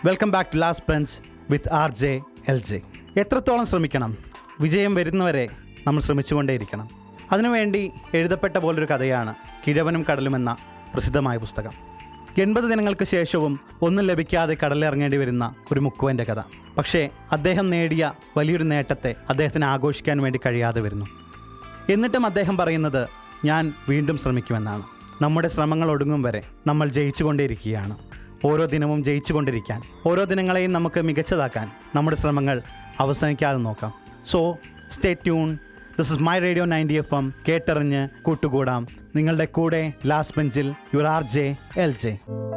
welcome back to last bench with R J L J എത്രത്തോളം ശ്രമിക്കണം വിജയം വരുന്നവരെ നമ്മൾ ശ്രമിച്ചുകൊണ്ടേയിരിക്കണം അതിനുവേണ്ടി എഴുതപ്പെട്ട പോലൊരു കഥയാണ് കിഴവനും കടലും എന്ന പ്രസിദ്ധമായ പുസ്തകം എൺപത് ദിനങ്ങൾക്ക് ശേഷവും ഒന്നും ലഭിക്കാതെ കടലിറങ്ങേണ്ടി വരുന്ന ഒരു മുക്കുവൻ്റെ കഥ പക്ഷേ അദ്ദേഹം നേടിയ വലിയൊരു നേട്ടത്തെ അദ്ദേഹത്തിന് ആഘോഷിക്കാൻ വേണ്ടി കഴിയാതെ വരുന്നു എന്നിട്ടും അദ്ദേഹം പറയുന്നത് ഞാൻ വീണ്ടും ശ്രമിക്കുമെന്നാണ് നമ്മുടെ ശ്രമങ്ങൾ ഒടുങ്ങും വരെ നമ്മൾ ജയിച്ചുകൊണ്ടേയിരിക്കുകയാണ് ഓരോ ദിനവും ജയിച്ചുകൊണ്ടിരിക്കാൻ ഓരോ ദിനങ്ങളെയും നമുക്ക് മികച്ചതാക്കാൻ നമ്മുടെ ശ്രമങ്ങൾ അവസാനിക്കാതെ നോക്കാം so stay tune this is my radio ninety F M കേട്ടറിഞ്ഞ് കൂട്ടുകൂടാം നിങ്ങളുടെ കൂടെ ലാസ്റ്റ് ബെഞ്ചിൽ your R J L J